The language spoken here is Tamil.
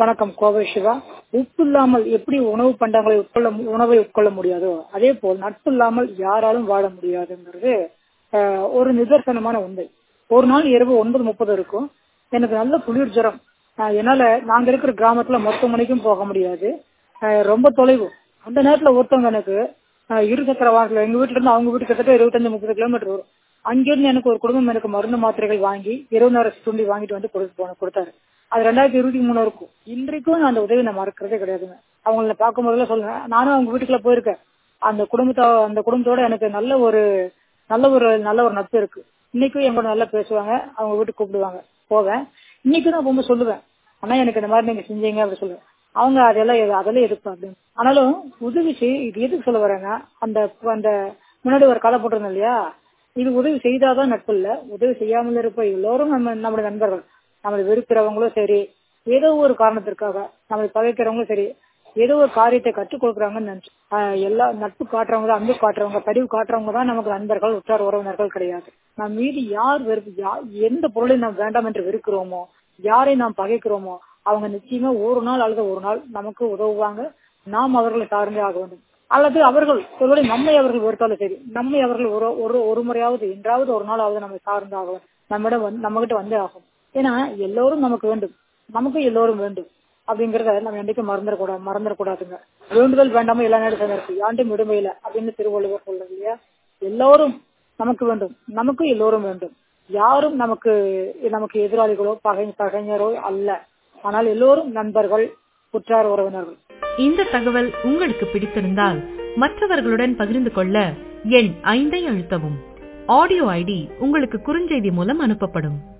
வணக்கம் கோவை சிவா உப்பு இல்லாமல் எப்படி உணவு பண்டங்களை உட்கொள்ள உணவை உட்கொள்ள முடியாதோ அதே போல் நட்பு இல்லாமல் யாராலும் வாழ முடியாதுங்கிறது ஆஹ், ஒரு நிதர்சனமான உண்மை ஒரு நாள் இரவு ஒன்பது முப்பது இருக்கும் எனக்கு நல்ல குளிர் ஜுரம் ஆஹ், என்னால நாங்க இருக்கிற கிராமத்துல மருத்துவமனைக்கும் போக முடியாது ஆஹ், ரொம்ப தொலைவு அந்த நேரத்துல ஒருத்தவங்க எனக்கு ஆஹ், இருசக்கர வாகனம் எங்க வீட்டுல இருந்து அவங்க வீட்டுக்கு கிட்டத்தட்ட இருபத்தஞ்சு முப்பது கிலோமீட்டர் வரும் அங்கிருந்து எனக்கு ஒரு குடும்பம் எனக்கு மருந்து மாத்திரைகள் வாங்கி இரவு நேர துண்டி வாங்கிட்டு வந்து கொடுத்து போன கொடுத்தாரு அது ரெண்டாயிரத்தி இருபத்தி மூணு இருக்கும் இன்றைக்கும் நான் அந்த உதவி நான் மறக்கிறதே கிடையாதுங்க அவங்கள பார்க்கும் போதெல்லாம் சொல்லுவேன் நானும் அவங்க வீட்டுக்குள்ள போயிருக்கேன் அந்த குடும்பத்தோ அந்த குடும்பத்தோட எனக்கு நல்ல ஒரு நல்ல ஒரு நல்ல ஒரு நட்பு இருக்கு இன்னைக்கும் என் கூட நல்லா பேசுவாங்க அவங்க வீட்டுக்கு கூப்பிடுவாங்க போவேன் இன்னைக்கும் நான் ரொம்ப சொல்லுவேன் ஆனா எனக்கு இந்த மாதிரி நீங்க செஞ்சீங்க அப்படி சொல்லுவேன் அவங்க அதெல்லாம் எது- அதெல்லாம் எதுக்கு அப்படின்னு ஆனாலும் உதவி செய் இது எதுக்கு சொல்ல வரேங்க அந்த அந்த முன்னாடி ஒரு கதை போட்டிருந்தோம் இல்லையா இது உதவி செய்தாதான் நட்பு இல்ல உதவி செய்யாமல் இருப்ப எல்லோரும் நம்ம நம்முடைய நண்பர்கள் நம்மளை வெறுக்கிறவங்களும் சரி ஏதோ ஒரு காரணத்திற்காக நம்மளை பகைக்கிறவங்களும் சரி ஏதோ ஒரு காரியத்தை கற்றுக் கொடுக்குறாங்கன்னு நினைச்சு ஆஹ் எல்லா நட்பு காட்டுறவங்க தான் அன்பு காட்டுறவங்க பதிவு காட்டுறவங்க தான் நமக்கு நண்பர்கள் உற்றார் உறவினர்கள் கிடையாது நம் மீது யார் வெறுப்பு யா- எந்த பொருளை நாம் வேண்டாம் என்று வெறுக்கிறோமோ யாரை நாம் பகைக்கிறோமோ அவங்க நிச்சயமா ஒரு நாள் அல்லது ஒரு நாள் நமக்கு உதவுவாங்க நாம் அவர்களை சார்ந்தே ஆக வேண்டும் அல்லது அவர்கள் ஒருவேளை நம்மை அவர்கள் வெறுத்தாலும் சரி நம்மை அவர்கள் ஒரு ஒரு ஒரு முறையாவது என்றாவது ஒரு நாளாவது நம்மை சார்ந்து ஆக வேண்டும் நம்மிடம் வந்து நம்ம கிட்ட வந்தே ஆகும் ஏன்னா எல்லோரும் நமக்கு வேண்டும் நமக்கு எல்லோரும் வேண்டும் அப்படிங்கறத நம்ம என்னைக்கும் மறந்துடக்கூடாது மறந்துடக்கூடாதுங்க வேண்டுதல் வேண்டாம எல்லா நேரம் இருக்கு யாண்டும் விடுமையில அப்படின்னு திருவள்ளுவர் சொல்றது இல்லையா எல்லோரும் நமக்கு வேண்டும் நமக்கு எல்லோரும் வேண்டும் யாரும் நமக்கு நமக்கு எதிராளிகளோ பகை பகைஞரோ அல்ல ஆனால் எல்லோரும் நண்பர்கள் உற்றார் உறவினர்கள் இந்த தகவல் உங்களுக்கு பிடித்திருந்தால் மற்றவர்களுடன் பகிர்ந்து கொள்ள எண் ஐந்தை அழுத்தவும் ஆடியோ ஐடி உங்களுக்கு குறுஞ்செய்தி மூலம் அனுப்பப்படும்